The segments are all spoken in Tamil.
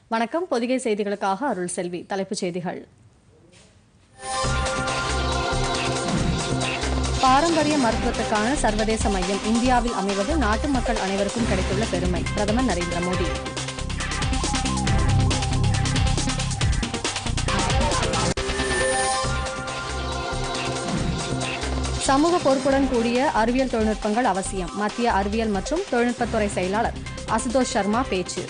வணக்கம் பொதிகை செய்திகளுக்காக அருள் செல்வி தலைப்புச் செய்திகள் பாரம்பரிய மருத்துவத்துக்கான சர்வதேச மையம் இந்தியாவில் அமைவது நாட்டு மக்கள் அனைவருக்கும் கிடைத்துள்ள பெருமை பிரதமர் நரேந்திர மோடி சமூக பொறுப்புடன் கூடிய அறிவியல் தொழில்நுட்பங்கள் அவசியம் மத்திய அறிவியல் மற்றும் தொழில்நுட்பத்துறை செயலாளர் அசுதோஷ் சர்மா பேச்சு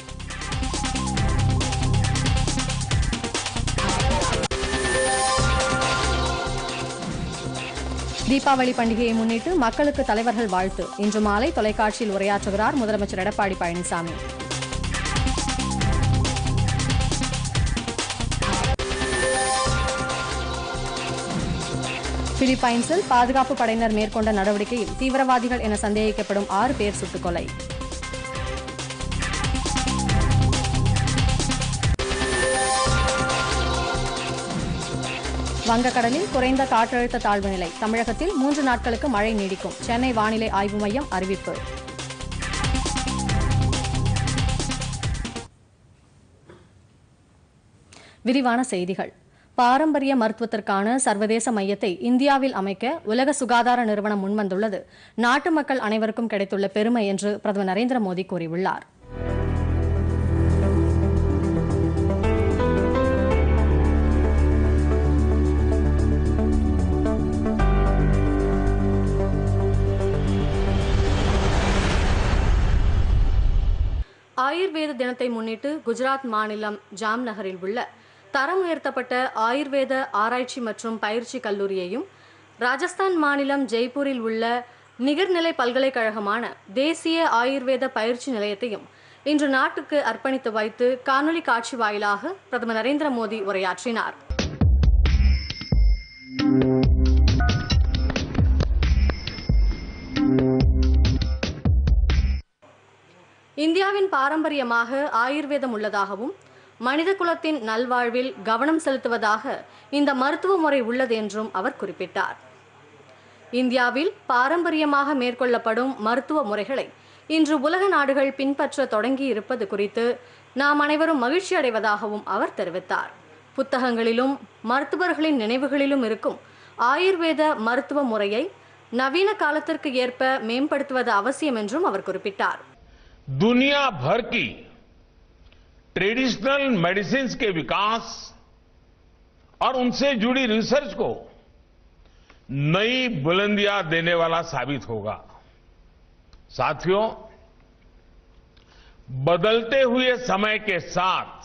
தீபாவளி பண்டிகையை முன்னிட்டு மக்களுக்கு தலைவர்கள் வாழ்த்து இன்று மாலை தொலைக்காட்சியில் உரையாற்றுகிறார் முதலமைச்சர் எடப்பாடி பழனிசாமி பிலிப்பைன்ஸில் பாதுகாப்பு படையினர் மேற்கொண்ட நடவடிக்கையில் தீவிரவாதிகள் என சந்தேகிக்கப்படும் ஆறு பேர் சுட்டுக் கொலை வங்கக்கடலில் குறைந்த காற்றழுத்த தாழ்வு நிலை தமிழகத்தில் மூன்று நாட்களுக்கு மழை நீடிக்கும் சென்னை வானிலை ஆய்வு மையம் அறிவிப்பு விரிவான செய்திகள் பாரம்பரிய மருத்துவத்திற்கான சர்வதேச மையத்தை இந்தியாவில் அமைக்க உலக சுகாதார நிறுவனம் முன்வந்துள்ளது நாட்டு மக்கள் அனைவருக்கும் கிடைத்துள்ள பெருமை என்று பிரதமர் நரேந்திர மோடி கூறியுள்ளார் ஆயுர்வேத தினத்தை முன்னிட்டு குஜராத் மாநிலம் ஜாம்நகரில் உள்ள தரம் உயர்த்தப்பட்ட ஆயுர்வேத ஆராய்ச்சி மற்றும் பயிற்சி கல்லூரியையும் ராஜஸ்தான் மாநிலம் ஜெய்ப்பூரில் உள்ள நிகர்நிலை பல்கலைக்கழகமான தேசிய ஆயுர்வேத பயிற்சி நிலையத்தையும் இன்று நாட்டுக்கு அர்ப்பணித்து வைத்து காணொலி காட்சி வாயிலாக பிரதமர் நரேந்திர மோடி உரையாற்றினார் இந்தியாவின் பாரம்பரியமாக ஆயுர்வேதம் உள்ளதாகவும் மனித குலத்தின் நல்வாழ்வில் கவனம் செலுத்துவதாக இந்த மருத்துவ முறை உள்ளது என்றும் அவர் குறிப்பிட்டார் இந்தியாவில் பாரம்பரியமாக மேற்கொள்ளப்படும் மருத்துவ முறைகளை இன்று உலக நாடுகள் பின்பற்ற தொடங்கி இருப்பது குறித்து நாம் அனைவரும் மகிழ்ச்சி அடைவதாகவும் அவர் தெரிவித்தார் புத்தகங்களிலும் மருத்துவர்களின் நினைவுகளிலும் இருக்கும் ஆயுர்வேத மருத்துவ முறையை நவீன காலத்திற்கு ஏற்ப மேம்படுத்துவது அவசியம் என்றும் அவர் குறிப்பிட்டார் दुनिया भर की ट्रेडिशनल मेडिसिन के विकास और उनसे जुड़ी रिसर्च को नई बुलंदियां देने वाला साबित होगा साथियों बदलते हुए समय के साथ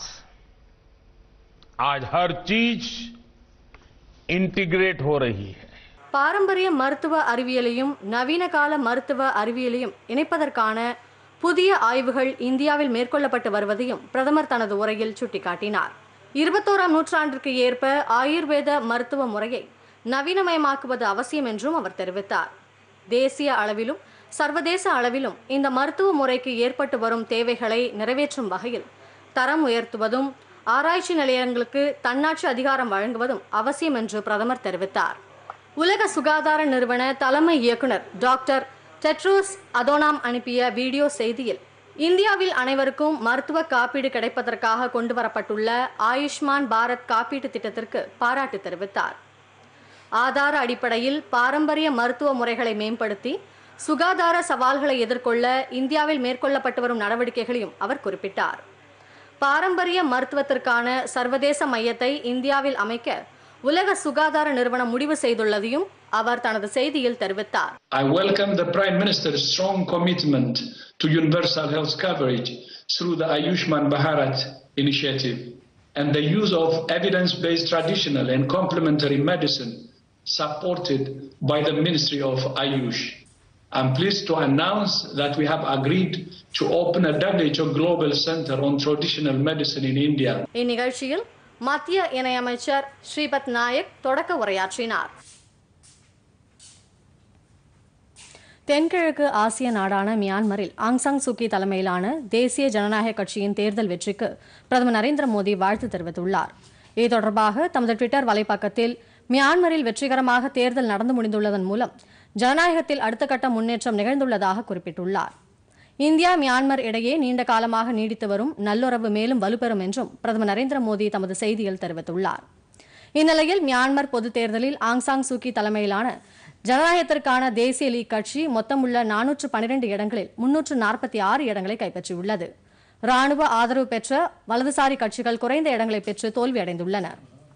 आज हर चीज इंटीग्रेट हो रही है பாரம்பரிய மருத்துவ அறிவியலையும் நவீன கால மருத்துவ அறிவியலையும் இணைப்பதற்கான புதிய ஆய்வுகள் இந்தியாவில் மேற்கொள்ளப்பட்டு வருவதையும் பிரதமர் தனது உரையில் சுட்டிக்காட்டினார் இருபத்தோராம் நூற்றாண்டிற்கு ஏற்ப ஆயுர்வேத மருத்துவ முறையை நவீனமயமாக்குவது அவசியம் என்றும் அவர் தெரிவித்தார் தேசிய அளவிலும் சர்வதேச அளவிலும் இந்த மருத்துவ முறைக்கு ஏற்பட்டு வரும் தேவைகளை நிறைவேற்றும் வகையில் தரம் உயர்த்துவதும் ஆராய்ச்சி நிலையங்களுக்கு தன்னாட்சி அதிகாரம் வழங்குவதும் அவசியம் என்று பிரதமர் தெரிவித்தார் உலக சுகாதார நிறுவன தலைமை இயக்குனர் டாக்டர் டெட்ரோஸ் அதோனாம் அனுப்பிய வீடியோ செய்தியில் இந்தியாவில் அனைவருக்கும் மருத்துவ காப்பீடு கிடைப்பதற்காக கொண்டு வரப்பட்டுள்ள ஆயுஷ்மான் பாரத் காப்பீட்டு திட்டத்திற்கு பாராட்டு தெரிவித்தார் ஆதார அடிப்படையில் பாரம்பரிய மருத்துவ முறைகளை மேம்படுத்தி சுகாதார சவால்களை எதிர்கொள்ள இந்தியாவில் மேற்கொள்ளப்பட்டு வரும் நடவடிக்கைகளையும் அவர் குறிப்பிட்டார் பாரம்பரிய மருத்துவத்திற்கான சர்வதேச மையத்தை இந்தியாவில் அமைக்க உலக சுகாதார நிறுவனம் முடிவு செய்துள்ளதையும் அவர் தனது செய்தியில் தெரிவித்தார் I welcome the Prime Minister's strong commitment to universal health coverage through the Ayushman Bharat initiative and the use of evidence-based traditional and complementary medicine supported by the Ministry of Ayush. I'm pleased to announce that we have agreed to open a WHO Global Center on Traditional Medicine in India. இந்நிகழ்ச்சியில் மத்திய இணையமைச்சர் ஸ்ரீபத் நாயக் தொடக்க உரையாற்றினார் தென்கிழக்கு ஆசிய நாடான மியான்மரில் ஆங்சாங் சூக்கி தலைமையிலான தேசிய ஜனநாயக கட்சியின் தேர்தல் வெற்றிக்கு பிரதமர் நரேந்திர மோடி வாழ்த்து தெரிவித்துள்ளார் இது தொடர்பாக தமது ட்விட்டர் வலைப்பக்கத்தில் மியான்மரில் வெற்றிகரமாக தேர்தல் நடந்து முடிந்துள்ளதன் மூலம் ஜனநாயகத்தில் அடுத்த கட்ட முன்னேற்றம் நிகழ்ந்துள்ளதாக குறிப்பிட்டுள்ளார் இந்தியா மியான்மர் இடையே நீண்ட காலமாக நீடித்து வரும் நல்லுறவு மேலும் வலுப்பெறும் என்றும் பிரதமர் நரேந்திர மோடி தமது செய்தியில் தெரிவித்துள்ளார் இந்நிலையில் மியான்மர் பொதுத் தேர்தலில் ஆங் சாங் சூகி தலைமையிலான ஜனநாயகத்திற்கான தேசிய லீக் கட்சி மொத்தமுள்ள நானூற்று பனிரெண்டு இடங்களில் முன்னூற்று நாற்பத்தி ஆறு இடங்களை கைப்பற்றியுள்ளது ராணுவ ஆதரவு பெற்ற வலதுசாரி கட்சிகள் குறைந்த இடங்களை பெற்று தோல்வியடைந்துள்ளன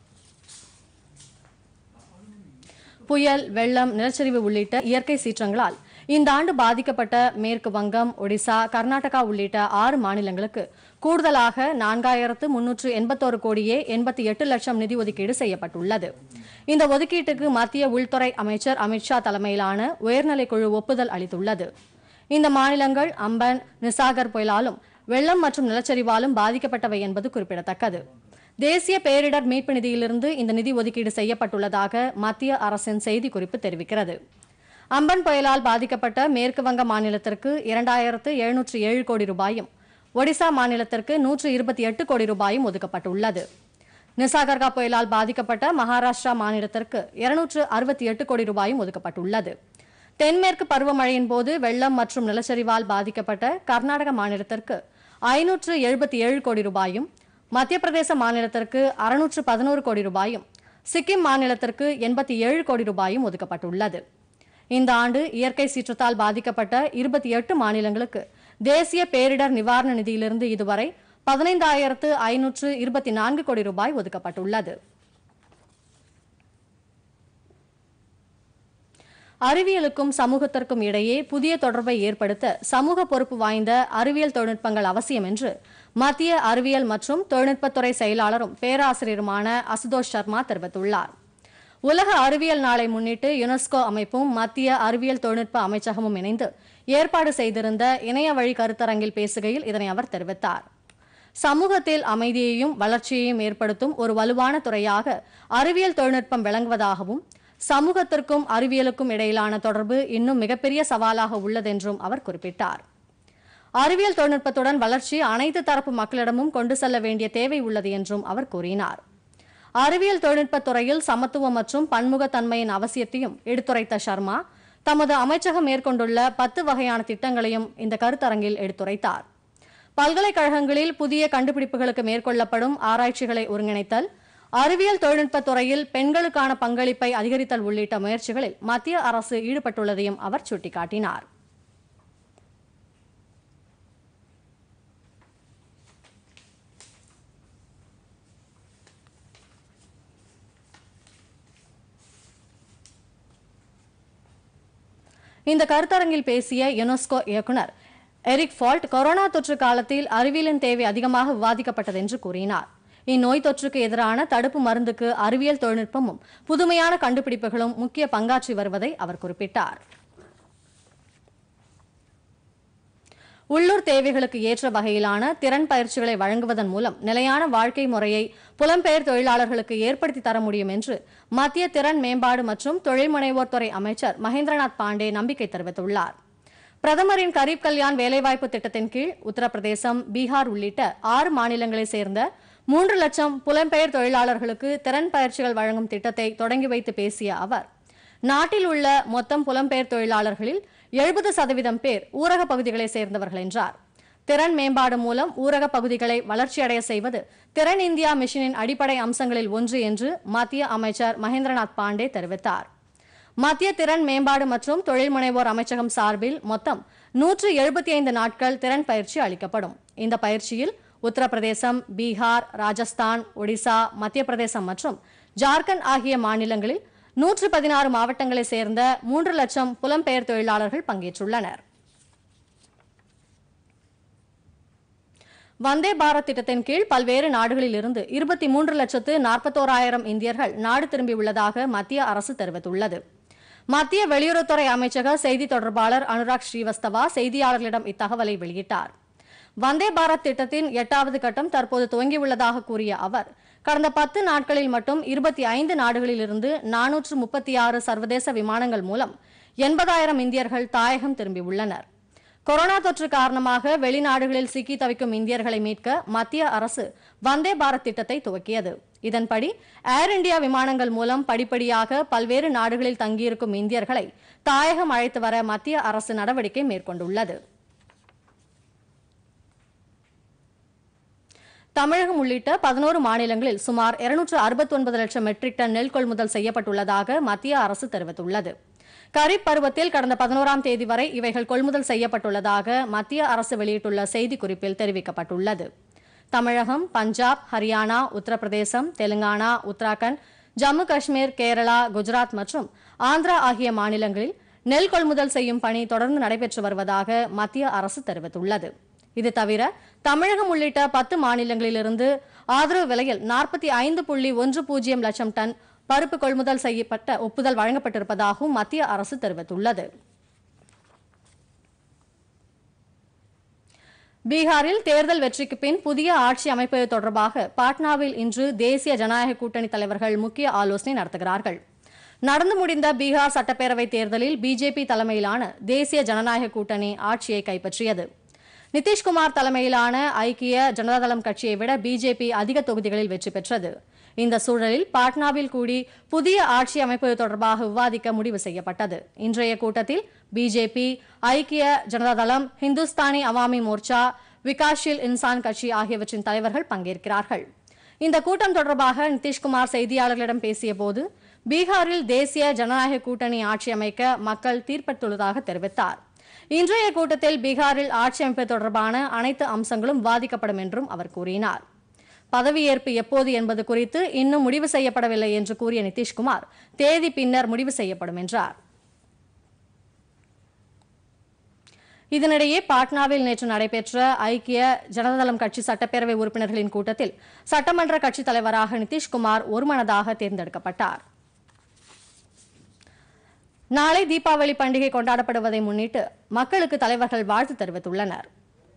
புயல் வெள்ளம் நிலச்சரிவு உள்ளிட்ட இயற்கை சீற்றங்களால் இந்த ஆண்டு பாதிக்கப்பட்ட மேற்கு வங்கம் ஒடிசா கர்நாடகா உள்ளிட்ட ஆறு மாநிலங்களுக்கு கூடுதலாக நான்காயிரத்து முன்னூற்று எண்பத்தோரு கோடியே எண்பத்தி எட்டு லட்சம் நிதி ஒதுக்கீடு செய்யப்பட்டுள்ளது இந்த ஒதுக்கீட்டுக்கு மத்திய உள்துறை அமைச்சர் அமித்ஷா தலைமையிலான உயர்நிலைக் குழு ஒப்புதல் அளித்துள்ளது இந்த மாநிலங்கள் அம்பன் நிசாகர் புயலாலும் வெள்ளம் மற்றும் நிலச்சரிவாலும் பாதிக்கப்பட்டவை என்பது குறிப்பிடத்தக்கது தேசிய பேரிடர் மீட்பு நிதியிலிருந்து இந்த நிதி ஒதுக்கீடு செய்யப்பட்டுள்ளதாக மத்திய அரசின் செய்திக்குறிப்பு தெரிவிக்கிறது அம்பன் புயலால் பாதிக்கப்பட்ட மேற்கு வங்க மாநிலத்திற்கு இரண்டாயிரத்து எழுநூற்று ஏழு கோடி ரூபாயும் ஒடிசா மாநிலத்திற்கு நூற்று இருபத்தி எட்டு கோடி ரூபாயும் ஒதுக்கப்பட்டுள்ளது நிசாகர்கா புயலால் பாதிக்கப்பட்ட மகாராஷ்டிரா மாநிலத்திற்கு இருநூற்று அறுபத்தி எட்டு கோடி ரூபாயும் ஒதுக்கப்பட்டுள்ளது தென்மேற்கு பருவமழையின் போது வெள்ளம் மற்றும் நிலச்சரிவால் பாதிக்கப்பட்ட கர்நாடக மாநிலத்திற்கு ஐநூற்று எழுபத்தி ஏழு கோடி ரூபாயும் மத்திய பிரதேச மாநிலத்திற்கு அறுநூற்று பதினோரு கோடி ரூபாயும் சிக்கிம் மாநிலத்திற்கு எண்பத்தி ஏழு கோடி ரூபாயும் ஒதுக்கப்பட்டுள்ளது இந்த ஆண்டு இயற்கை சீற்றத்தால் பாதிக்கப்பட்ட இருபத்தி எட்டு மாநிலங்களுக்கு தேசிய பேரிடர் நிவாரண நிதியிலிருந்து இதுவரை பதினைந்தாயிரத்து ஐநூற்று இருபத்தி நான்கு கோடி ரூபாய் ஒதுக்கப்பட்டுள்ளது அறிவியலுக்கும் சமூகத்திற்கும் இடையே புதிய தொடர்பை ஏற்படுத்த சமூக பொறுப்பு வாய்ந்த அறிவியல் தொழில்நுட்பங்கள் அவசியம் என்று மத்திய அறிவியல் மற்றும் தொழில்நுட்பத்துறை செயலாளரும் பேராசிரியருமான அசுதோஷ் சர்மா தெரிவித்துள்ளார் உலக அறிவியல் நாளை முன்னிட்டு யுனெஸ்கோ அமைப்பும் மத்திய அறிவியல் தொழில்நுட்ப அமைச்சகமும் இணைந்து ஏற்பாடு செய்திருந்த இணைய வழி கருத்தரங்கில் பேசுகையில் இதனை அவர் தெரிவித்தார் சமூகத்தில் அமைதியையும் வளர்ச்சியையும் ஏற்படுத்தும் ஒரு வலுவான துறையாக அறிவியல் தொழில்நுட்பம் விளங்குவதாகவும் சமூகத்திற்கும் அறிவியலுக்கும் இடையிலான தொடர்பு இன்னும் மிகப்பெரிய சவாலாக உள்ளதென்றும் அவர் குறிப்பிட்டார் அறிவியல் தொழில்நுட்பத்துடன் வளர்ச்சி அனைத்து தரப்பு மக்களிடமும் கொண்டு செல்ல வேண்டிய தேவை உள்ளது என்றும் அவர் கூறினார் அறிவியல் தொழில்நுட்பத் துறையில் சமத்துவம் மற்றும் பன்முகத்தன்மையின் அவசியத்தையும் எடுத்துரைத்த சர்மா தமது அமைச்சகம் மேற்கொண்டுள்ள பத்து வகையான திட்டங்களையும் இந்த கருத்தரங்கில் எடுத்துரைத்தார் பல்கலைக்கழகங்களில் புதிய கண்டுபிடிப்புகளுக்கு மேற்கொள்ளப்படும் ஆராய்ச்சிகளை ஒருங்கிணைத்தல் அறிவியல் தொழில்நுட்பத் துறையில் பெண்களுக்கான பங்களிப்பை அதிகரித்தல் உள்ளிட்ட முயற்சிகளில் மத்திய அரசு ஈடுபட்டுள்ளதையும் அவர் சுட்டிக்காட்டினார் இந்த கருத்தரங்கில் பேசிய யுனெஸ்கோ இயக்குனர் எரிக் ஃபால்ட் கொரோனா தொற்று காலத்தில் அறிவியலின் தேவை அதிகமாக விவாதிக்கப்பட்டது என்று கூறினார் இந்நோய் தொற்றுக்கு எதிரான தடுப்பு மருந்துக்கு அறிவியல் தொழில்நுட்பமும் புதுமையான கண்டுபிடிப்புகளும் முக்கிய பங்காற்றி வருவதை அவர் குறிப்பிட்டார் உள்ளூர் தேவைகளுக்கு ஏற்ற வகையிலான திறன் பயிற்சிகளை வழங்குவதன் மூலம் நிலையான வாழ்க்கை முறையை புலம்பெயர் தொழிலாளர்களுக்கு ஏற்படுத்தி தர முடியும் என்று மத்திய திறன் மேம்பாடு மற்றும் தொழில் முனைவோர் துறை அமைச்சர் மகேந்திரநாத் பாண்டே நம்பிக்கை தெரிவித்துள்ளார் பிரதமரின் கரீப் கல்யாண் வேலைவாய்ப்பு திட்டத்தின் கீழ் உத்தரப்பிரதேசம் பீகார் உள்ளிட்ட ஆறு மாநிலங்களைச் சேர்ந்த மூன்று லட்சம் புலம்பெயர் தொழிலாளர்களுக்கு திறன் பயிற்சிகள் வழங்கும் திட்டத்தை தொடங்கி வைத்து பேசிய அவர் நாட்டில் உள்ள மொத்தம் புலம்பெயர் தொழிலாளர்களில் எழுபது சதவீதம் பேர் ஊரக பகுதிகளைச் சேர்ந்தவர்கள் என்றார் திறன் மேம்பாடு மூலம் ஊரக பகுதிகளை வளர்ச்சியடைய செய்வது திறன் இந்தியா மிஷனின் அடிப்படை அம்சங்களில் ஒன்று என்று மத்திய அமைச்சர் மகேந்திரநாத் பாண்டே தெரிவித்தார் மத்திய திறன் மேம்பாடு மற்றும் தொழில் முனைவோர் அமைச்சகம் சார்பில் மொத்தம் நூற்று எழுபத்தி ஐந்து நாட்கள் திறன் பயிற்சி அளிக்கப்படும் இந்த பயிற்சியில் உத்தரப்பிரதேசம் பீகார் ராஜஸ்தான் ஒடிசா மத்திய பிரதேசம் மற்றும் ஜார்க்கண்ட் ஆகிய மாநிலங்களில் நூற்று பதினாறு மாவட்டங்களைச் சேர்ந்த மூன்று லட்சம் புலம்பெயர் தொழிலாளர்கள் பங்கேற்றுள்ளனர் வந்தே பாரத் திட்டத்தின் கீழ் பல்வேறு நாடுகளில் இருந்து இருபத்தி மூன்று லட்சத்து நாற்பத்தோராயிரம் இந்தியர்கள் நாடு திரும்பியுள்ளதாக மத்திய அரசு தெரிவித்துள்ளது மத்திய வெளியுறவுத்துறை அமைச்சக செய்தி தொடர்பாளர் அனுராக் ஸ்ரீவஸ்தவா செய்தியாளர்களிடம் இத்தகவலை வெளியிட்டார் வந்தே பாரத் திட்டத்தின் எட்டாவது கட்டம் தற்போது துவங்கியுள்ளதாக கூறிய அவர் கடந்த பத்து நாட்களில் மட்டும் இருபத்தி ஐந்து நாடுகளிலிருந்து நானூற்று முப்பத்தி ஆறு சர்வதேச விமானங்கள் மூலம் எண்பதாயிரம் இந்தியர்கள் தாயகம் திரும்பியுள்ளனர் கொரோனா தொற்று காரணமாக வெளிநாடுகளில் சிக்கி தவிக்கும் இந்தியர்களை மீட்க மத்திய அரசு வந்தே பாரத் திட்டத்தை துவக்கியது இதன்படி ஏர் இந்தியா விமானங்கள் மூலம் படிப்படியாக பல்வேறு நாடுகளில் தங்கியிருக்கும் இந்தியர்களை தாயகம் அழைத்து வர மத்திய அரசு நடவடிக்கை மேற்கொண்டுள்ளது தமிழகம் உள்ளிட்ட பதினோரு மாநிலங்களில் சுமார் இருநூற்று அறுபத்தொன்பது லட்சம் மெட்ரிக் டன் நெல் கொள்முதல் செய்யப்பட்டுள்ளதாக மத்திய அரசு தெரிவித்துள்ளது கரீப் பருவத்தில் கடந்த பதினோராம் தேதி வரை இவைகள் கொள்முதல் செய்யப்பட்டுள்ளதாக மத்திய அரசு வெளியிட்டுள்ள செய்திக்குறிப்பில் தெரிவிக்கப்பட்டுள்ளது தமிழகம் பஞ்சாப் ஹரியானா உத்தரப்பிரதேசம் தெலுங்கானா உத்தராகண்ட் ஜம்மு காஷ்மீர் கேரளா குஜராத் மற்றும் ஆந்திரா ஆகிய மாநிலங்களில் நெல் கொள்முதல் செய்யும் பணி தொடர்ந்து நடைபெற்று வருவதாக மத்திய அரசு தெரிவித்துள்ளது இது தவிர தமிழகம் உள்ளிட்ட பத்து மாநிலங்களிலிருந்து ஆதரவு விலையில் நாற்பத்தி ஐந்து புள்ளி ஒன்று பூஜ்ஜியம் லட்சம் டன் பருப்பு கொள்முதல் செய்யப்பட்ட ஒப்புதல் வழங்கப்பட்டிருப்பதாகவும் மத்திய அரசு தெரிவித்துள்ளது பீகாரில் தேர்தல் வெற்றிக்கு பின் புதிய ஆட்சி அமைப்பது தொடர்பாக பாட்னாவில் இன்று தேசிய ஜனநாயக கூட்டணி தலைவர்கள் முக்கிய ஆலோசனை நடத்துகிறார்கள் நடந்து முடிந்த பீகார் சட்டப்பேரவைத் தேர்தலில் பிஜேபி தலைமையிலான தேசிய ஜனநாயக கூட்டணி ஆட்சியை கைப்பற்றியது நிதிஷ்குமார் தலைமையிலான ஐக்கிய ஜனதாதளம் கட்சியை விட பிஜேபி அதிக தொகுதிகளில் வெற்றி பெற்றது இந்த சூழலில் பாட்னாவில் கூடி புதிய ஆட்சி அமைப்பது தொடர்பாக விவாதிக்க முடிவு செய்யப்பட்டது இன்றைய கூட்டத்தில் பிஜேபி ஐக்கிய ஜனதாதளம் ஹிந்துஸ்தானி அவாமி மோர்ச்சா விகாஷீல் இன்சான் கட்சி ஆகியவற்றின் தலைவர்கள் பங்கேற்கிறார்கள் இந்த கூட்டம் தொடர்பாக நிதிஷ்குமார் செய்தியாளர்களிடம் பேசியபோது பீகாரில் தேசிய ஜனநாயக கூட்டணி ஆட்சி அமைக்க மக்கள் தீர்ப்பளித்துள்ளதாக தெரிவித்தார் இன்றைய கூட்டத்தில் பீகாரில் ஆட்சி அமைப்பு தொடர்பான அனைத்து அம்சங்களும் விவாதிக்கப்படும் என்றும் அவர் கூறினார் பதவியேற்பு எப்போது என்பது குறித்து இன்னும் முடிவு செய்யப்படவில்லை என்று கூறிய நிதிஷ்குமார் தேதி பின்னர் முடிவு செய்யப்படும் என்றார் இதனிடையே பாட்னாவில் நேற்று நடைபெற்ற ஐக்கிய ஜனதாதளம் கட்சி சட்டப்பேரவை உறுப்பினர்களின் கூட்டத்தில் சட்டமன்ற கட்சித் தலைவராக நிதிஷ்குமார் ஒருமனதாக தேர்ந்தெடுக்கப்பட்டார் நாளை தீபாவளி பண்டிகை கொண்டாடப்படுவதை முன்னிட்டு மக்களுக்கு தலைவர்கள் வாழ்த்து தெரிவித்துள்ளனர்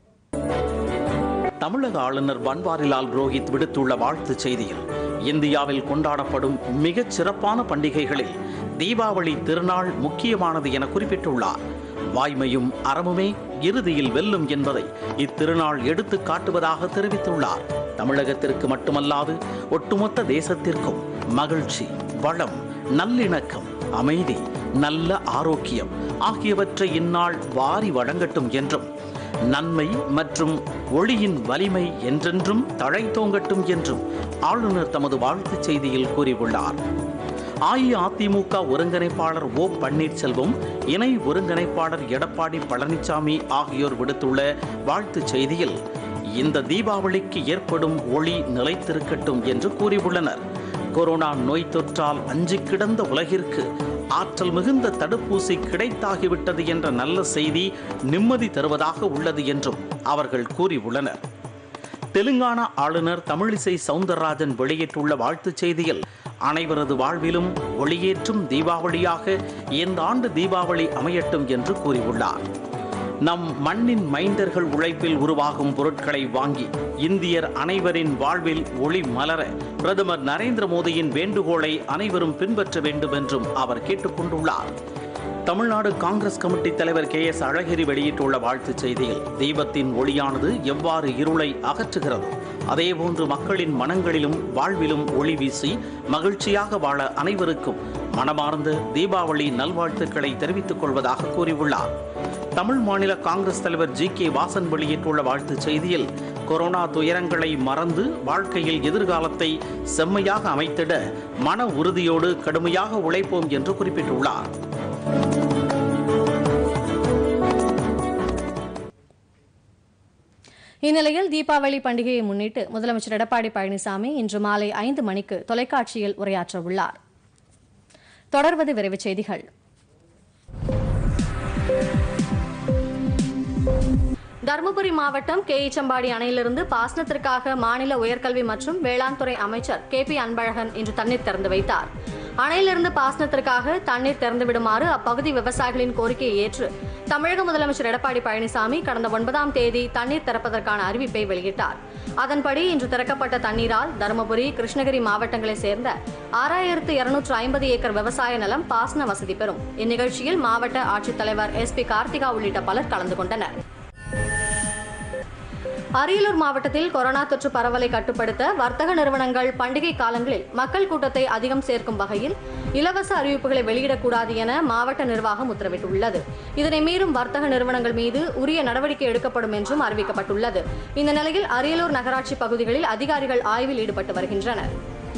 தமிழக ஆளுநர் பன்வாரிலால் புரோஹித் விடுத்துள்ள வாழ்த்துச் செய்தியில் இந்தியாவில் கொண்டாடப்படும் மிகச் சிறப்பான பண்டிகைகளில் தீபாவளி திருநாள் முக்கியமானது என குறிப்பிட்டுள்ளார் வாய்மையும் அறமுமே இறுதியில் வெல்லும் என்பதை இத்திருநாள் எடுத்து காட்டுவதாக தெரிவித்துள்ளார் தமிழகத்திற்கு மட்டுமல்லாது ஒட்டுமொத்த தேசத்திற்கும் மகிழ்ச்சி வளம் நல்லிணக்கம் அமைதி நல்ல ஆரோக்கியம் ஆகியவற்றை இந்நாள் வாரி வழங்கட்டும் என்றும் நன்மை மற்றும் ஒளியின் வலிமை என்றென்றும் தழைத்தோங்கட்டும் என்றும் ஆளுநர் தமது வாழ்த்துச் செய்தியில் கூறியுள்ளார் அஇஅதிமுக ஒருங்கிணைப்பாளர் ஓ பன்னீர்செல்வம் இணை ஒருங்கிணைப்பாளர் எடப்பாடி பழனிசாமி ஆகியோர் விடுத்துள்ள வாழ்த்துச் செய்தியில் இந்த தீபாவளிக்கு ஏற்படும் ஒளி நிலைத்திருக்கட்டும் என்று கூறியுள்ளனர் கொரோனா நோய் தொற்றால் அஞ்சி கிடந்த உலகிற்கு ஆற்றல் மிகுந்த தடுப்பூசி கிடைத்தாகிவிட்டது என்ற நல்ல செய்தி நிம்மதி தருவதாக உள்ளது என்றும் அவர்கள் கூறியுள்ளனர் தெலுங்கானா ஆளுநர் தமிழிசை சவுந்தரராஜன் வெளியிட்டுள்ள வாழ்த்துச் செய்தியில் அனைவரது வாழ்விலும் ஒளியேற்றும் தீபாவளியாக இந்த ஆண்டு தீபாவளி அமையட்டும் என்று கூறியுள்ளார் நம் மண்ணின் மைந்தர்கள் உழைப்பில் உருவாகும் பொருட்களை வாங்கி இந்தியர் அனைவரின் வாழ்வில் ஒளி மலர பிரதமர் நரேந்திர மோடியின் வேண்டுகோளை அனைவரும் பின்பற்ற வேண்டும் என்றும் அவர் கேட்டுக்கொண்டுள்ளார் தமிழ்நாடு காங்கிரஸ் கமிட்டி தலைவர் கே எஸ் அழகிரி வெளியிட்டுள்ள வாழ்த்துச் செய்தியில் தீபத்தின் ஒளியானது எவ்வாறு இருளை அகற்றுகிறது அதேபோன்று மக்களின் மனங்களிலும் வாழ்விலும் ஒளி வீசி மகிழ்ச்சியாக வாழ அனைவருக்கும் மனமார்ந்த தீபாவளி நல்வாழ்த்துக்களை தெரிவித்துக் கொள்வதாக கூறியுள்ளார் தமிழ் மாநில காங்கிரஸ் தலைவர் ஜி கே வாசன் வெளியிட்டுள்ள வாழ்த்துச் செய்தியில் கொரோனா துயரங்களை மறந்து வாழ்க்கையில் எதிர்காலத்தை செம்மையாக அமைத்திட மன உறுதியோடு கடுமையாக உழைப்போம் என்று குறிப்பிட்டுள்ளார் இந்நிலையில் தீபாவளி பண்டிகையை முன்னிட்டு முதலமைச்சர் எடப்பாடி பழனிசாமி இன்று மாலை ஐந்து மணிக்கு தொலைக்காட்சியில் உரையாற்ற உள்ளார் தொடர்வது விரைவுச் செய்திகள் தருமபுரி மாவட்டம் கேயிச்சம்பாடி அணையிலிருந்து பாசனத்திற்காக மாநில உயர்கல்வி மற்றும் வேளாண் துறை அமைச்சர் கே பி அன்பழகன் இன்று தண்ணீர் திறந்து வைத்தார் அணையிலிருந்து பாசனத்திற்காக தண்ணீர் திறந்து விடுமாறு அப்பகுதி விவசாயிகளின் கோரிக்கையை ஏற்று தமிழக முதலமைச்சர் எடப்பாடி பழனிசாமி கடந்த ஒன்பதாம் தேதி தண்ணீர் திறப்பதற்கான அறிவிப்பை வெளியிட்டார் அதன்படி இன்று திறக்கப்பட்ட தண்ணீரால் தருமபுரி கிருஷ்ணகிரி மாவட்டங்களைச் சேர்ந்த ஆறாயிரத்து இருநூற்று ஐம்பது ஏக்கர் விவசாய நிலம் பாசன வசதி பெறும் இந்நிகழ்ச்சியில் மாவட்ட ஆட்சித்தலைவர் எஸ் பி கார்த்திகா உள்ளிட்ட பலர் கலந்து கொண்டனர் அரியலூர் மாவட்டத்தில் கொரோனா தொற்று பரவலை கட்டுப்படுத்த வர்த்தக நிறுவனங்கள் பண்டிகை காலங்களில் மக்கள் கூட்டத்தை அதிகம் சேர்க்கும் வகையில் இலவச அறிவிப்புகளை வெளியிடக்கூடாது என மாவட்ட நிர்வாகம் உத்தரவிட்டுள்ளது இதனை மீறும் வர்த்தக நிறுவனங்கள் மீது உரிய நடவடிக்கை எடுக்கப்படும் என்றும் அறிவிக்கப்பட்டுள்ளது இந்த நிலையில் அரியலூர் நகராட்சி பகுதிகளில் அதிகாரிகள் ஆய்வில் ஈடுபட்டு வருகின்றனர்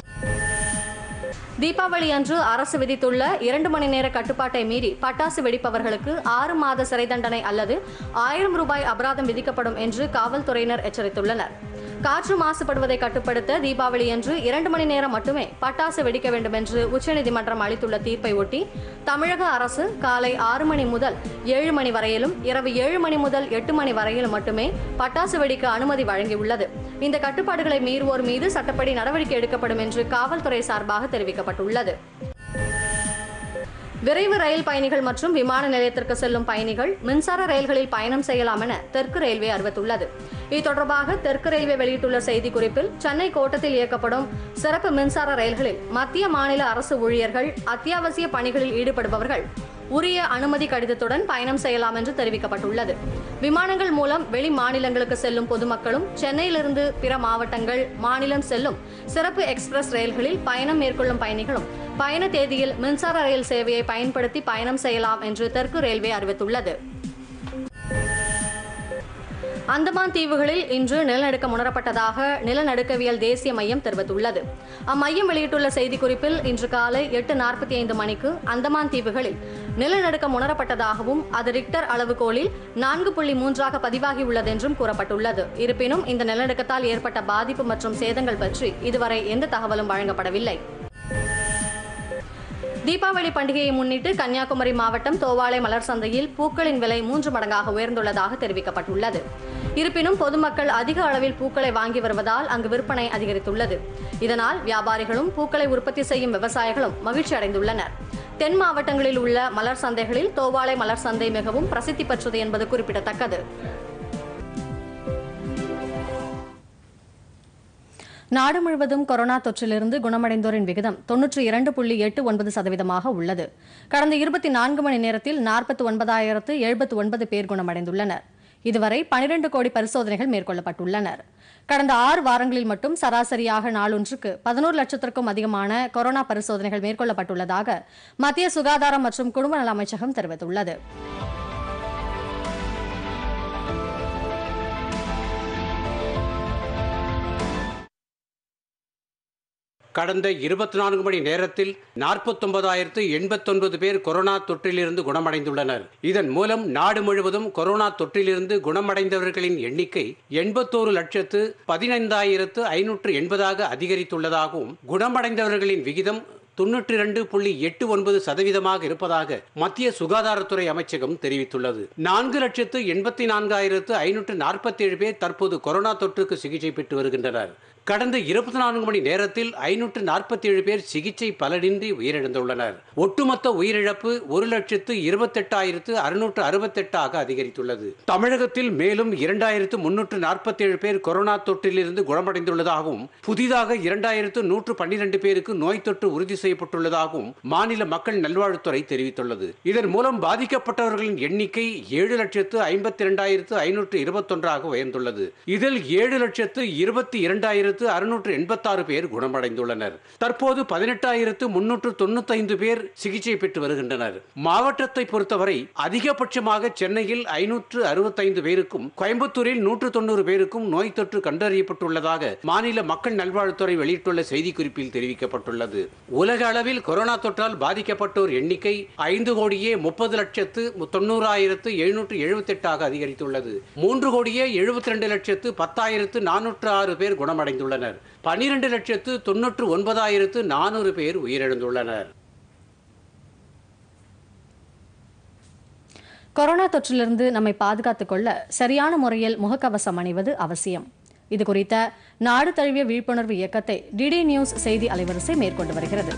தீபாவளி அன்று அரசு விதித்துள்ள இரண்டு மணி நேர கட்டுப்பாட்டை மீறி பட்டாசு வெடிப்பவர்களுக்கு ஆறு மாத சிறை தண்டனை அல்லது ஆயிரம் ரூபாய் அபராதம் விதிக்கப்படும் என்று காவல்துறையினர் எச்சரித்துள்ளனர் காற்று மாசுபடுவதை கட்டுப்படுத்த தீபாவளி அன்று இரண்டு மணி நேரம் மட்டுமே பட்டாசு வெடிக்க வேண்டும் என்று உச்சநீதிமன்றம் அளித்துள்ள தீர்ப்பை ஒட்டி தமிழக அரசு காலை ஆறு மணி முதல் ஏழு மணி வரையிலும் இரவு ஏழு மணி முதல் எட்டு மணி வரையிலும் மட்டுமே பட்டாசு வெடிக்க அனுமதி வழங்கியுள்ளது இந்த கட்டுப்பாடுகளை மீறுவோர் மீது சட்டப்படி நடவடிக்கை எடுக்கப்படும் என்று காவல்துறை சார்பாக தெரிவிக்கப்பட்டுள்ளது விரைவு ரயில் பயணிகள் மற்றும் விமான நிலையத்திற்கு செல்லும் பயணிகள் மின்சார ரயில்களில் பயணம் செய்யலாம் என தெற்கு ரயில்வே அறிவித்துள்ளது இது தொடர்பாக தெற்கு ரயில்வே வெளியிட்டுள்ள செய்திக்குறிப்பில் சென்னை கோட்டத்தில் இயக்கப்படும் சிறப்பு மின்சார ரயில்களில் மத்திய மாநில அரசு ஊழியர்கள் அத்தியாவசிய பணிகளில் ஈடுபடுபவர்கள் உரிய அனுமதி கடிதத்துடன் பயணம் செய்யலாம் என்று தெரிவிக்கப்பட்டுள்ளது விமானங்கள் மூலம் வெளி மாநிலங்களுக்கு செல்லும் பொதுமக்களும் சென்னையிலிருந்து பிற மாவட்டங்கள் மாநிலம் செல்லும் சிறப்பு எக்ஸ்பிரஸ் ரயில்களில் பயணம் மேற்கொள்ளும் பயணிகளும் பயண தேதியில் மின்சார ரயில் சேவையை பயன்படுத்தி பயணம் செய்யலாம் என்று தெற்கு ரயில்வே அறிவித்துள்ளது அந்தமான் தீவுகளில் இன்று நிலநடுக்கம் உணரப்பட்டதாக நிலநடுக்கவியல் தேசிய மையம் தெரிவித்துள்ளது அம்மையம் வெளியிட்டுள்ள செய்திக்குறிப்பில் இன்று காலை எட்டு நாற்பத்தி ஐந்து மணிக்கு அந்தமான் தீவுகளில் நிலநடுக்கம் உணரப்பட்டதாகவும் அது ரிக்டர் அளவுகோலில் நான்கு புள்ளி மூன்றாக பதிவாகியுள்ளது என்றும் கூறப்பட்டுள்ளது இருப்பினும் இந்த நிலநடுக்கத்தால் ஏற்பட்ட பாதிப்பு மற்றும் சேதங்கள் பற்றி இதுவரை எந்த தகவலும் வழங்கப்படவில்லை தீபாவளி பண்டிகையை முன்னிட்டு கன்னியாகுமரி மாவட்டம் தோவாளை மலர் சந்தையில் பூக்களின் விலை மூன்று மடங்காக உயர்ந்துள்ளதாக தெரிவிக்கப்பட்டுள்ளது இருப்பினும் பொதுமக்கள் அதிக அளவில் பூக்களை வாங்கி வருவதால் அங்கு விற்பனை அதிகரித்துள்ளது இதனால் வியாபாரிகளும் பூக்களை உற்பத்தி செய்யும் விவசாயிகளும் மகிழ்ச்சி அடைந்துள்ளனர் தென் மாவட்டங்களில் உள்ள மலர் சந்தைகளில் தோவாளை மலர் சந்தை மிகவும் பிரசித்தி பெற்றது என்பது குறிப்பிடத்தக்கது நாடு முழுவதும் கொரோனா தொற்றிலிருந்து குணமடைந்தோரின் விகிதம் தொன்னூற்றி இரண்டு புள்ளி எட்டு ஒன்பது சதவீதமாக உள்ளது கடந்த இருபத்தி நான்கு மணி நேரத்தில் நாற்பத்தி ஒன்பதாயிரத்து எழுபத்து ஒன்பது பேர் குணமடைந்துள்ளனர் இதுவரை பனிரெண்டு கோடி பரிசோதனைகள் மேற்கொள்ளப்பட்டுள்ளனர் கடந்த ஆறு வாரங்களில் மட்டும் சராசரியாக நாளொன்றுக்கு பதினோரு லட்சத்திற்கும் அதிகமான கொரோனா பரிசோதனைகள் மேற்கொள்ளப்பட்டுள்ளதாக மத்திய சுகாதாரம் மற்றும் குடும்ப நல அமைச்சகம் தெரிவித்துள்ளது கடந்த இருபத்தி நான்கு மணி நேரத்தில் நாற்பத்தொன்பதாயிரத்து எண்பத்தொன்பது பேர் கொரோனா தொற்றிலிருந்து குணமடைந்துள்ளனர் இதன் மூலம் நாடு முழுவதும் கொரோனா தொற்றிலிருந்து குணமடைந்தவர்களின் எண்ணிக்கை எண்பத்தோரு லட்சத்து பதினைந்தாயிரத்து ஐநூற்று எண்பதாக அதிகரித்துள்ளதாகவும் குணமடைந்தவர்களின் விகிதம் தொன்னூற்றி இரண்டு புள்ளி எட்டு ஒன்பது சதவீதமாக இருப்பதாக மத்திய சுகாதாரத்துறை அமைச்சகம் தெரிவித்துள்ளது நான்கு லட்சத்து எண்பத்தி நான்காயிரத்து ஐநூற்று நாற்பத்தி ஏழு பேர் தற்போது கொரோனா தொற்றுக்கு சிகிச்சை பெற்று வருகின்றனர் கடந்த இருபத்தி நான்கு மணி நேரத்தில் ஐநூற்று நாற்பத்தி ஏழு பேர் சிகிச்சை பலனின்றி உயிரிழந்துள்ளனர் ஒட்டுமொத்த உயிரிழப்பு ஒரு லட்சத்து இருபத்தெட்டாயிரத்து அறுநூற்று அறுபத்தெட்டாக அதிகரித்துள்ளது தமிழகத்தில் மேலும் இரண்டாயிரத்து முன்னூற்று நாற்பத்தி ஏழு பேர் கொரோனா தொற்றிலிருந்து குணமடைந்துள்ளதாகவும் புதிதாக இரண்டாயிரத்து நூற்று பன்னிரண்டு பேருக்கு நோய் தொற்று உறுதி செய்யப்பட்டுள்ளதாகவும் மாநில மக்கள் நல்வாழ்வுத்துறை தெரிவித்துள்ளது இதன் மூலம் பாதிக்கப்பட்டவர்களின் எண்ணிக்கை ஏழு லட்சத்து ஐம்பத்தி இரண்டாயிரத்து ஐநூற்று இருபத்தொன்றாக உயர்ந்துள்ளது இதில் ஏழு லட்சத்து இருபத்தி இரண்டாயிரத்து அறுநூற்று எண்பத்தாறு பேர் குணமடைந்துள்ளனர் தற்போது பதினெட்டாயிரத்து முன்னூற்று தொண்ணூத்தைந்து பேர் சிகிச்சை பெற்று வருகின்றனர் மாவட்டத்தை பொறுத்தவரை அதிகபட்சமாக சென்னையில் ஐநூற்று அறுபத்தைந்து பேருக்கும் கோயம்புத்தூரில் நூற்று தொண்ணூறு பேருக்கும் நோய் தொற்று கண்டறியப்பட்டுள்ளதாக மாநில மக்கள் நல்வாழ்வுத்துறை வெளியிட்டுள்ள செய்திக்குறிப்பில் தெரிவிக்கப்பட்டுள்ளது உலக அளவில் கொரோனா தொற்றால் பாதிக்கப்பட்டோர் எண்ணிக்கை ஐந்து கோடியே முப்பது லட்சத்து தொண்ணூறாயிரத்து எழுநூற்று எழுபத்தெட்டாக அதிகரித்துள்ளது மூன்று கோடியே எழுபத்தி ரெண்டு லட்சத்து பத்தாயிரத்து நானூற்று ஆறு பேர் குணமடைந்துள்ளனர் பனிரெண்டு லட்சத்து தொன்னூற்று ஒன்பதாயிரத்து நானூறு பேர் உயிரிழந்துள்ளனர் கொரோனா தொற்றிலிருந்து நம்மை பாதுகாத்துக் கொள்ள சரியான முறையில் முகக்கவசம் அணிவது அவசியம் இது குறித்த நாடு தழுவிய விழிப்புணர்வு இயக்கத்தை டிடி நியூஸ் செய்தி அலைவரிசை மேற்கொண்டு வருகிறது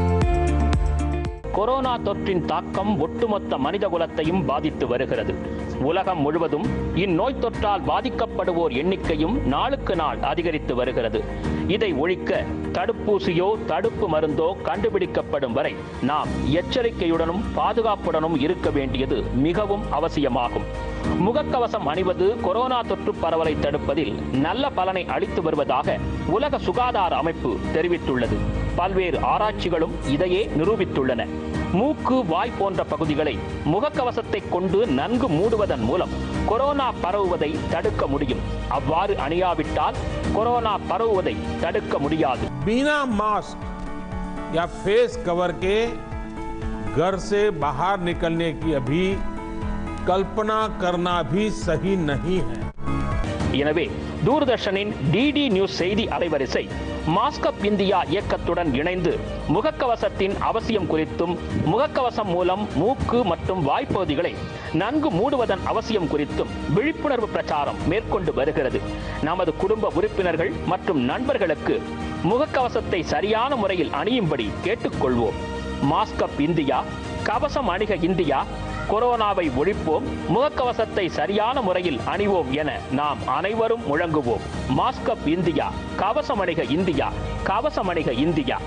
கொரோனா தொற்றின் தாக்கம் ஒட்டுமொத்த மனித குலத்தையும் பாதித்து வருகிறது உலகம் முழுவதும் இந்நோய் தொற்றால் பாதிக்கப்படுவோர் எண்ணிக்கையும் நாளுக்கு நாள் அதிகரித்து வருகிறது இதை ஒழிக்க தடுப்பூசியோ தடுப்பு மருந்தோ கண்டுபிடிக்கப்படும் வரை நாம் எச்சரிக்கையுடனும் பாதுகாப்புடனும் இருக்க வேண்டியது மிகவும் அவசியமாகும் முகக்கவசம் அணிவது கொரோனா தொற்று பரவலை தடுப்பதில் நல்ல பலனை அளித்து வருவதாக உலக சுகாதார அமைப்பு தெரிவித்துள்ளது பல்வேறு ஆராய்ச்சிகளும் இதையே நிரூபித்துள்ளன மூக்கு வாய் போன்ற பகுதிகளை முகக்கவசத்தை கொண்டு நன்கு மூடுவதன் மூலம் கொரோனா பரவுவதை தடுக்க முடியும் அவ்வாறு அணியாவிட்டால் கொரோனா பரவுவதை தடுக்க முடியாது बिना मास्क या फेस कवर के घर से बाहर निकलने की अभी कल्पना करना भी सही नहीं है எனவே தூர்தர்ஷனின் டிடி நியூஸ் செய்தி அலைவரிசை மாஸ்கப் இந்தியா இயக்கத்துடன் இணைந்து முகக்கவசத்தின் அவசியம் குறித்தும் முகக்கவசம் மூலம் மூக்கு மற்றும் வாய்ப்பகுதிகளை நன்கு மூடுவதன் அவசியம் குறித்தும் விழிப்புணர்வு பிரச்சாரம் மேற்கொண்டு வருகிறது நமது குடும்ப உறுப்பினர்கள் மற்றும் நண்பர்களுக்கு முகக்கவசத்தை சரியான முறையில் அணியும்படி கேட்டுக்கொள்வோம் மாஸ்கப் இந்தியா கவசம் அணிக இந்தியா கொரோனாவை ஒழிப்போம் முகக்கவசத்தை சரியான முறையில் அணிவோம் என நாம் அனைவரும் முழங்குவோம் மாஸ்கப் இந்தியா கவசம் அணிக இந்தியா கவசம் அணிக இந்தியா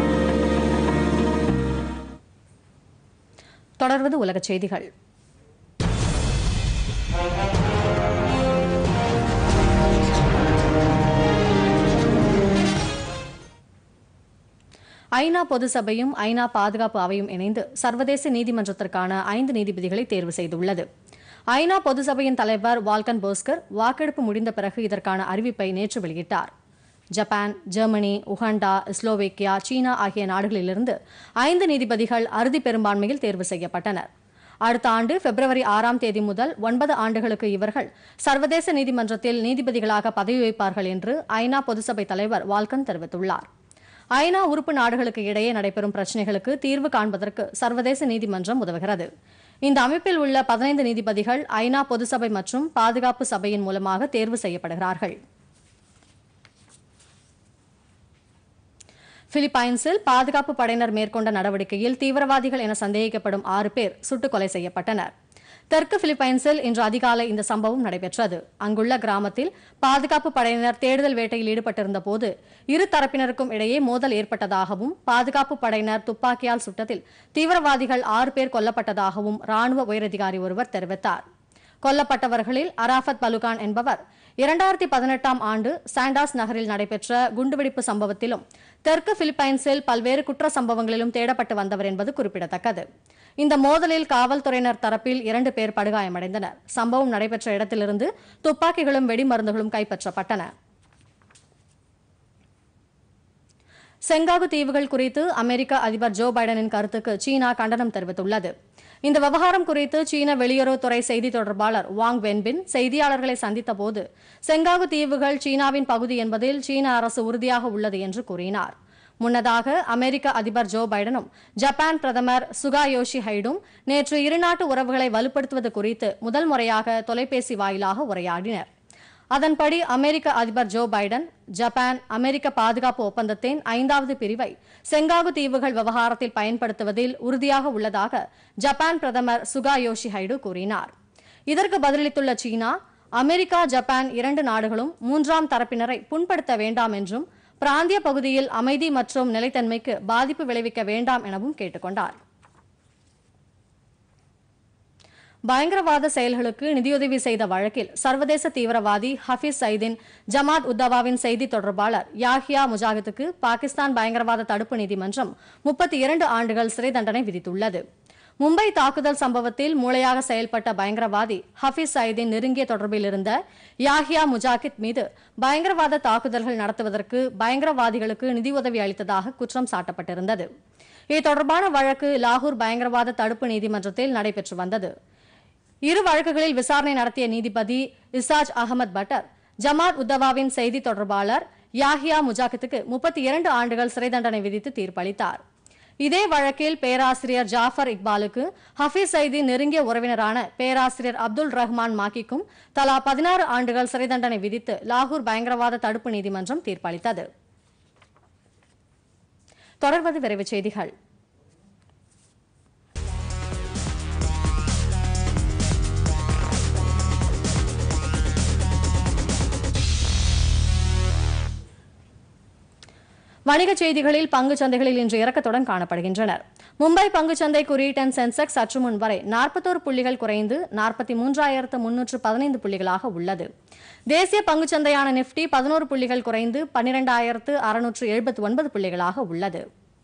தொடர்வது உலகச் செய்திகள் ஐநா பொது சபையும் ஐநா பாதுகாப்பு அவையும் இணைந்து சர்வதேச நீதிமன்றத்திற்கான ஐந்து நீதிபதிகளை தேர்வு செய்துள்ளது ஐநா பொது சபையின் தலைவர் வால்கன் போஸ்கர் வாக்கெடுப்பு முடிந்த பிறகு இதற்கான அறிவிப்பை நேற்று வெளியிட்டார் ஜப்பான் ஜெர்மனி உகாண்டா ஸ்லோவேக்கியா சீனா ஆகிய நாடுகளிலிருந்து ஐந்து நீதிபதிகள் அறுதி பெரும்பான்மையில் தேர்வு செய்யப்பட்டனர் அடுத்த ஆண்டு பிப்ரவரி ஆறாம் தேதி முதல் ஒன்பது ஆண்டுகளுக்கு இவர்கள் சர்வதேச நீதிமன்றத்தில் நீதிபதிகளாக பதவி வகிப்பார்கள் என்று ஐநா பொதுசபை தலைவர் வால்கன் தெரிவித்துள்ளார் ஐநா உறுப்பு நாடுகளுக்கு இடையே நடைபெறும் பிரச்சினைகளுக்கு தீர்வு காண்பதற்கு சர்வதேச நீதிமன்றம் உதவுகிறது இந்த அமைப்பில் உள்ள பதினைந்து நீதிபதிகள் ஐநா பொதுசபை மற்றும் பாதுகாப்பு சபையின் மூலமாக தேர்வு செய்யப்படுகிறார்கள் பிலிப்பைன்ஸில் பாதுகாப்பு படையினர் மேற்கொண்ட நடவடிக்கையில் தீவிரவாதிகள் என சந்தேகிக்கப்படும் ஆறு பேர் சுட்டுக் கொலை செய்யப்பட்டனர் தெற்கு பிலிப்பைன்ஸில் இன்று அதிகாலை இந்த சம்பவம் நடைபெற்றது அங்குள்ள கிராமத்தில் பாதுகாப்பு படையினர் தேடுதல் வேட்டையில் ஈடுபட்டிருந்த போது இரு தரப்பினருக்கும் இடையே மோதல் ஏற்பட்டதாகவும் பாதுகாப்பு படையினர் துப்பாக்கியால் சுட்டதில் தீவிரவாதிகள் ஆறு பேர் கொல்லப்பட்டதாகவும் ராணுவ உயரதிகாரி ஒருவர் தெரிவித்தார் கொல்லப்பட்டவர்களில் அராஃபத் பலுகான் என்பவர் இரண்டாயிரத்தி பதினெட்டாம் ஆண்டு சாண்டாஸ் நகரில் நடைபெற்ற குண்டுவெடிப்பு சம்பவத்திலும் தெற்கு பிலிப்பைன்ஸில் பல்வேறு குற்ற சம்பவங்களிலும் தேடப்பட்டு வந்தவர் என்பது குறிப்பிடத்தக்கது இந்த மோதலில் காவல்துறையினர் தரப்பில் இரண்டு பேர் படுகாயமடைந்தனர் சம்பவம் நடைபெற்ற இடத்திலிருந்து துப்பாக்கிகளும் வெடிமருந்துகளும் கைப்பற்றப்பட்டன செங்காகு தீவுகள் குறித்து அமெரிக்க அதிபர் ஜோ பைடனின் கருத்துக்கு சீனா கண்டனம் தெரிவித்துள்ளது இந்த விவகாரம் குறித்து சீன வெளியுறவுத்துறை செய்தி தொடர்பாளர் வாங் வென்பின் செய்தியாளர்களை சந்தித்த போது செங்காகு தீவுகள் சீனாவின் பகுதி என்பதில் சீன அரசு உறுதியாக உள்ளது என்று கூறினார் முன்னதாக அமெரிக்க அதிபர் ஜோ பைடனும் ஜப்பான் பிரதமர் சுகாயோஷி ஹைடும் நேற்று இருநாட்டு உறவுகளை வலுப்படுத்துவது குறித்து முதல் முறையாக தொலைபேசி வாயிலாக உரையாடினர் அதன்படி அமெரிக்க அதிபர் ஜோ பைடன் ஜப்பான் அமெரிக்க பாதுகாப்பு ஒப்பந்தத்தின் ஐந்தாவது பிரிவை செங்காகு தீவுகள் விவகாரத்தில் பயன்படுத்துவதில் உறுதியாக உள்ளதாக ஜப்பான் பிரதமர் சுகாயோஷி ஹைடு கூறினார் இதற்கு பதிலளித்துள்ள சீனா அமெரிக்கா ஜப்பான் இரண்டு நாடுகளும் மூன்றாம் தரப்பினரை புண்படுத்த வேண்டாம் என்றும் பிராந்திய பகுதியில் அமைதி மற்றும் நிலைத்தன்மைக்கு பாதிப்பு விளைவிக்க வேண்டாம் எனவும் கேட்டுக்கொண்டார் பயங்கரவாத செயல்களுக்கு நிதியுதவி செய்த வழக்கில் சர்வதேச தீவிரவாதி ஹபீஸ் சயீதின் ஜமாத் உத்தவாவின் செய்தி தொடர்பாளர் யாஹியா முஜாஹித்துக்கு பாகிஸ்தான் பயங்கரவாத தடுப்பு நீதிமன்றம் முப்பத்தி இரண்டு ஆண்டுகள் சிறை தண்டனை விதித்துள்ளது மும்பை தாக்குதல் சம்பவத்தில் மூளையாக செயல்பட்ட பயங்கரவாதி ஹபீஸ் சயீதின் நெருங்கிய தொடர்பில் இருந்த யாஹியா முஜாஹித் மீது பயங்கரவாத தாக்குதல்கள் நடத்துவதற்கு பயங்கரவாதிகளுக்கு நிதியுதவி அளித்ததாக குற்றம் சாட்டப்பட்டிருந்தது இது தொடர்பான வழக்கு லாகூர் பயங்கரவாத தடுப்பு நீதிமன்றத்தில் நடைபெற்று வந்தது இரு வழக்குகளில் விசாரணை நடத்திய நீதிபதி இசாஜ் அகமது பட்டர் ஜமாத் உத்தவாவின் செய்தி தொடர்பாளர் யாஹியா முஜாஹித்துக்கு முப்பத்தி இரண்டு ஆண்டுகள் சிறை தண்டனை விதித்து தீர்ப்பளித்தார் இதே வழக்கில் பேராசிரியர் ஜாஃபர் இக்பாலுக்கு ஹபீஸ் சைதி நெருங்கிய உறவினரான பேராசிரியர் அப்துல் ரஹ்மான் மாக்கிக்கும் தலா பதினாறு ஆண்டுகள் சிறை தண்டனை விதித்து லாகூர் பயங்கரவாத தடுப்பு நீதிமன்றம் தீர்ப்பளித்தது தொடர்வது விரைவுச் செய்திகள் வணிகச் செய்திகளில் பங்குச் சந்தைகளில் இன்று இறக்கத்துடன் காணப்படுகின்றனர் மும்பை பங்குச் சந்தை குறியீட்டன் சென்செக்ஸ் சற்று முன் வரை நாற்பத்தோரு புள்ளிகள் குறைந்து நாற்பத்தி மூன்றாயிரத்து முன்னூற்று பதினைந்து புள்ளிகளாக உள்ளது தேசிய பங்குச் சந்தையான நிப்டி பதினோரு புள்ளிகள் குறைந்து பன்னிரெண்டாயிரத்து அறுநூற்று எழுபத்தி ஒன்பது புள்ளிகளாக உள்ளது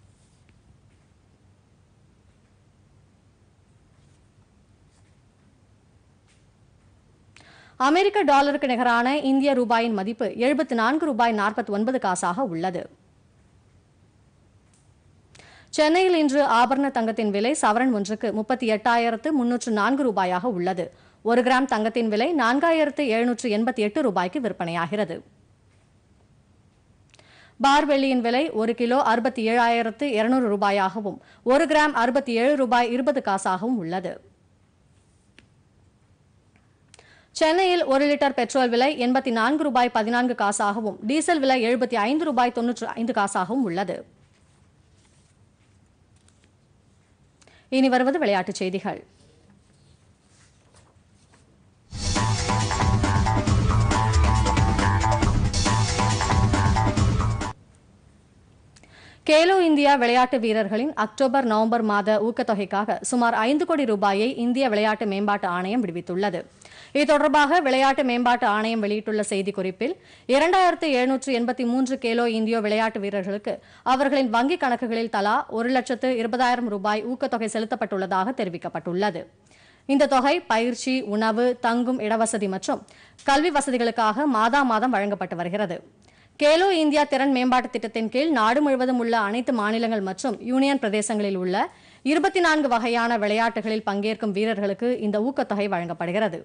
அமெரிக்க டாலருக்கு நிகரான இந்திய ரூபாயின் மதிப்பு எழுபத்தி நான்கு ரூபாய் நாற்பத்தி ஒன்பது காசாக உள்ளது சென்னையில் இன்று ஆபரண தங்கத்தின் விலை சவரன் ஒன்றுக்கு முப்பத்தி எட்டாயிரத்து முன்னூற்று நான்கு ரூபாயாக உள்ளது ஒரு கிராம் தங்கத்தின் விலை நான்காயிரத்து எழுநூற்று எண்பத்தி எட்டு ரூபாய்க்கு விற்பனையாகிறது பார் வெள்ளியின் விலை ஒரு கிலோ அறுபத்தி ஏழாயிரத்து இருநூறு ரூபாயாகவும் ஒரு கிராம் அறுபத்தி ஏழு ரூபாய் இருபது காசாகவும் உள்ளது சென்னையில் ஒரு லிட்டர் பெட்ரோல் விலை எண்பத்தி நான்கு ரூபாய் பதினான்கு காசாகவும் டீசல் விலை எழுபத்தி ஐந்து ரூபாய் தொன்னூற்று ஐந்து காசாகவும் உள்ளது இனி வருவது விளையாட்டுச் செய்திகள் கேலோ இந்தியா விளையாட்டு வீரர்களின் அக்டோபர் நவம்பர் மாத ஊக்கத்தொகைக்காக சுமார் ஐந்து கோடி ரூபாயை இந்திய விளையாட்டு மேம்பாட்டு ஆணையம் விடுவித்துள்ளது இது தொடர்பாக விளையாட்டு மேம்பாட்டு ஆணையம் வெளியிட்டுள்ள செய்திக்குறிப்பில் இரண்டாயிரத்து எழுநூற்று எண்பத்தி மூன்று கேலோ இந்தியோ விளையாட்டு வீரர்களுக்கு அவர்களின் வங்கிக் கணக்குகளில் தலா ஒரு லட்சத்து இருபதாயிரம் ரூபாய் ஊக்கத்தொகை செலுத்தப்பட்டுள்ளதாக தெரிவிக்கப்பட்டுள்ளது இந்த தொகை பயிற்சி உணவு தங்கும் இடவசதி மற்றும் கல்வி வசதிகளுக்காக மாதா மாதம் வழங்கப்பட்டு வருகிறது கேலோ இந்தியா திறன் மேம்பாட்டு திட்டத்தின் கீழ் நாடு முழுவதும் உள்ள அனைத்து மாநிலங்கள் மற்றும் யூனியன் பிரதேசங்களில் உள்ள இருபத்தி நான்கு வகையான விளையாட்டுகளில் பங்கேற்கும் வீரர்களுக்கு இந்த ஊக்கத்தொகை வழங்கப்படுகிறது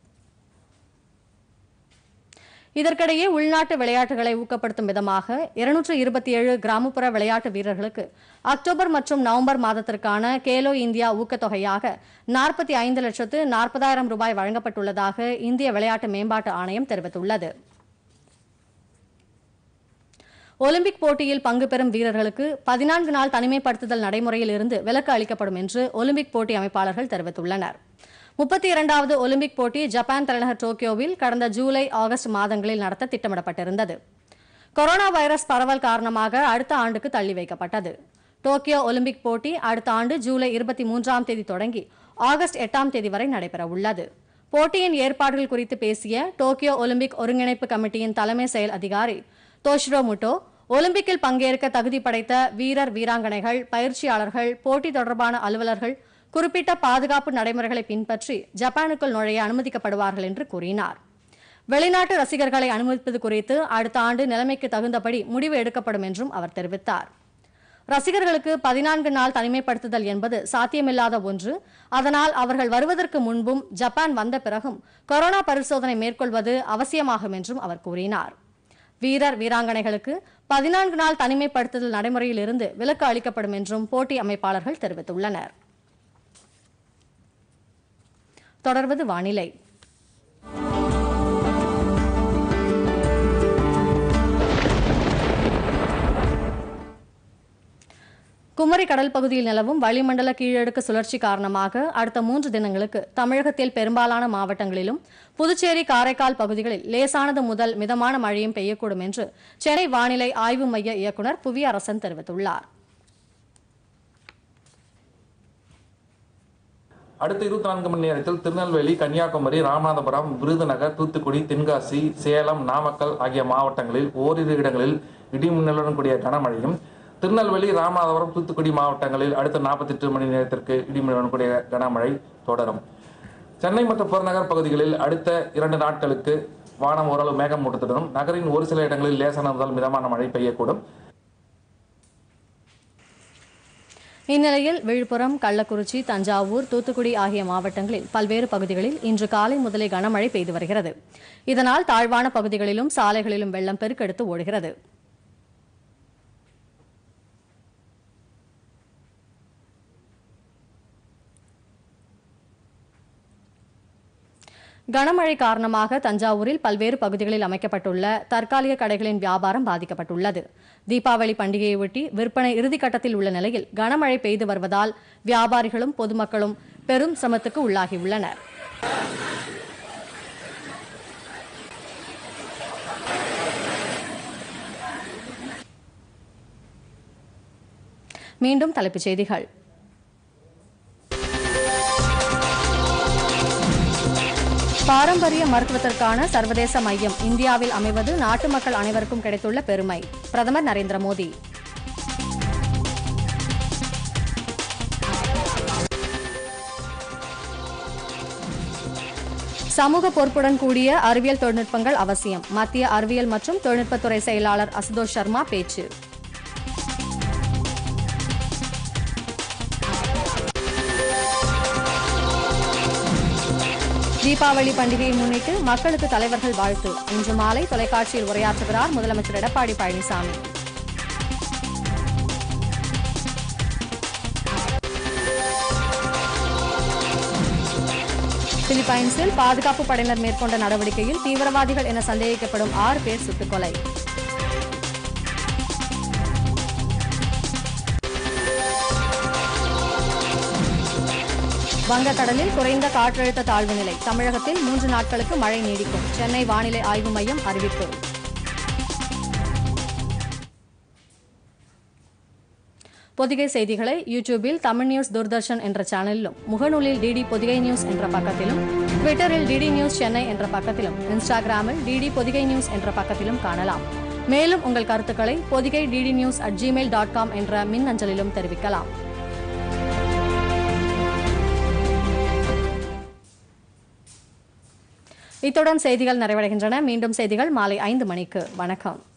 இதற்கிடையே உள்நாட்டு விளையாட்டுகளை ஊக்கப்படுத்தும் விதமாக இருநூற்று இருபத்தி ஏழு கிராமப்புற விளையாட்டு வீரர்களுக்கு அக்டோபர் மற்றும் நவம்பர் மாதத்திற்கான கேலோ இந்தியா ஊக்கத்தொகையாக நாற்பத்தி ஐந்து லட்சத்து நாற்பதாயிரம் ரூபாய் வழங்கப்பட்டுள்ளதாக இந்திய விளையாட்டு மேம்பாட்டு ஆணையம் தெரிவித்துள்ளது ஒலிம்பிக் போட்டியில் பங்கு பெறும் வீரர்களுக்கு பதினான்கு நாள் தனிமைப்படுத்துதல் நடைமுறையில் இருந்து விலக்கு அளிக்கப்படும் என்று ஒலிம்பிக் போட்டி அமைப்பாளர்கள் தெரிவித்துள்ளனர் முப்பத்தி இரண்டாவது ஒலிம்பிக் போட்டி ஜப்பான் தலைநகர் டோக்கியோவில் கடந்த ஜூலை ஆகஸ்ட் மாதங்களில் நடத்த திட்டமிடப்பட்டிருந்தது கொரோனா வைரஸ் பரவல் காரணமாக அடுத்த ஆண்டுக்கு தள்ளி வைக்கப்பட்டது டோக்கியோ ஒலிம்பிக் போட்டி அடுத்த ஆண்டு ஜூலை இருபத்தி மூன்றாம் தேதி தொடங்கி ஆகஸ்ட் எட்டாம் தேதி வரை நடைபெற உள்ளது போட்டியின் ஏற்பாடுகள் குறித்து பேசிய டோக்கியோ ஒலிம்பிக் ஒருங்கிணைப்பு கமிட்டியின் தலைமை செயல் அதிகாரி தோஷிரோ முட்டோ ஒலிம்பிக்கில் பங்கேற்க தகுதி படைத்த வீரர் வீராங்கனைகள் பயிற்சியாளர்கள் போட்டி தொடர்பான அலுவலர்கள் குறிப்பிட்ட பாதுகாப்பு நடைமுறைகளை பின்பற்றி ஜப்பானுக்குள் நுழைய அனுமதிக்கப்படுவார்கள் என்று கூறினார் வெளிநாட்டு ரசிகர்களை அனுமதிப்பது குறித்து அடுத்த ஆண்டு நிலைமைக்கு தகுந்தபடி முடிவு எடுக்கப்படும் என்றும் அவர் தெரிவித்தார் ரசிகர்களுக்கு பதினான்கு நாள் தனிமைப்படுத்துதல் என்பது சாத்தியமில்லாத ஒன்று அதனால் அவர்கள் வருவதற்கு முன்பும் ஜப்பான் வந்த பிறகும் கொரோனா பரிசோதனை மேற்கொள்வது அவசியமாகும் என்றும் அவர் கூறினார் வீரர் வீராங்கனைகளுக்கு பதினான்கு நாள் தனிமைப்படுத்துதல் நடைமுறையில் இருந்து விலக்கு அளிக்கப்படும் என்றும் போட்டி அமைப்பாளர்கள் தெரிவித்துள்ளனர் தொடர்வது வானிலை குமரி கடல் பகுதியில் நிலவும் வளிமண்டல கீழடுக்கு சுழற்சி காரணமாக அடுத்த மூன்று தினங்களுக்கு தமிழகத்தில் பெரும்பாலான மாவட்டங்களிலும் புதுச்சேரி காரைக்கால் பகுதிகளில் லேசானது முதல் மிதமான மழையும் பெய்யக்கூடும் என்று சென்னை வானிலை ஆய்வு மைய இயக்குநர் புவி அரசன் தெரிவித்துள்ளார் அடுத்த இருபத்தி நான்கு மணி நேரத்தில் திருநெல்வேலி கன்னியாகுமரி ராமநாதபுரம் விருதுநகர் தூத்துக்குடி தென்காசி சேலம் நாமக்கல் ஆகிய மாவட்டங்களில் ஓரிரு இடங்களில் இடிமின்னலுடன் கூடிய கனமழையும் திருநெல்வேலி ராமநாதபுரம் தூத்துக்குடி மாவட்டங்களில் அடுத்த நாற்பத்தெட்டு மணி நேரத்திற்கு இடிமின்னலுடன் கூடிய கனமழை தொடரும் சென்னை மற்றும் புறநகர் பகுதிகளில் அடுத்த இரண்டு நாட்களுக்கு வானம் ஓரளவு மேகமூட்டத்துடனும் நகரின் ஒரு சில இடங்களில் லேசான முதல் மிதமான மழை பெய்யக்கூடும் இந்நிலையில் விழுப்புரம் கள்ளக்குறிச்சி தஞ்சாவூர் தூத்துக்குடி ஆகிய மாவட்டங்களில் பல்வேறு பகுதிகளில் இன்று காலை முதலே கனமழை பெய்து வருகிறது இதனால் தாழ்வான பகுதிகளிலும் சாலைகளிலும் வெள்ளம் பெருக்கெடுத்து ஓடுகிறது கனமழை காரணமாக தஞ்சாவூரில் பல்வேறு பகுதிகளில் அமைக்கப்பட்டுள்ள தற்காலிக கடைகளின் வியாபாரம் பாதிக்கப்பட்டுள்ளது தீபாவளி பண்டிகையொட்டி விற்பனை இறுதிக்கட்டத்தில் உள்ள நிலையில் கனமழை பெய்து வருவதால் வியாபாரிகளும் பொதுமக்களும் பெரும் சிரமத்துக்கு உள்ளாகியுள்ளனர் மீண்டும் தலைப்புச் செய்திகள் பாரம்பரிய மருத்துவத்திற்கான சர்வதேச மையம் இந்தியாவில் அமைவது நாட்டு மக்கள் அனைவருக்கும் கிடைத்துள்ள பெருமை பிரதமர் நரேந்திர மோடி சமூக பொறுப்புடன் கூடிய அறிவியல் தொழில்நுட்பங்கள் அவசியம் மத்திய அறிவியல் மற்றும் தொழில்நுட்பத்துறை செயலாளர் அசுதோஷ் சர்மா பேச்சு தீபாவளி பண்டிகையை முன்னிட்டு மக்களுக்கு தலைவர்கள் வாழ்த்து இன்று மாலை தொலைக்காட்சியில் உரையாற்றுகிறார் முதலமைச்சர் எடப்பாடி பழனிசாமி பிலிப்பைன்ஸில் பாதுகாப்பு படையினர் மேற்கொண்ட நடவடிக்கையில் தீவிரவாதிகள் என சந்தேகிக்கப்படும் ஆறு பேர் சுட்டுக் கொலை வங்கக்கடலில் குறைந்த காற்றழுத்த தாழ்வு நிலை தமிழகத்தில் மூன்று நாட்களுக்கு மழை நீடிக்கும் சென்னை வானிலை ஆய்வு மையம் அறிவிப்பு பொதிகை செய்திகளை யூடியூபில் தமிழ் நியூஸ் தூர்தர்ஷன் என்ற சேனலிலும் முகநூலில் டிடி பொதிகை நியூஸ் என்ற பக்கத்திலும் ட்விட்டரில் டிடி நியூஸ் சென்னை என்ற பக்கத்திலும் இன்ஸ்டாகிராமில் டிடி பொதிகை நியூஸ் என்ற பக்கத்திலும் காணலாம் மேலும் உங்கள் கருத்துக்களை Podhigai DD news at Gmail dot com என்ற மின் அஞ்சலிலும் தெரிவிக்கலாம் இத்துடன் செய்திகள் நிறைவடைகின்றன மீண்டும் செய்திகள் மாலை ஐந்து மணிக்கு வணக்கம்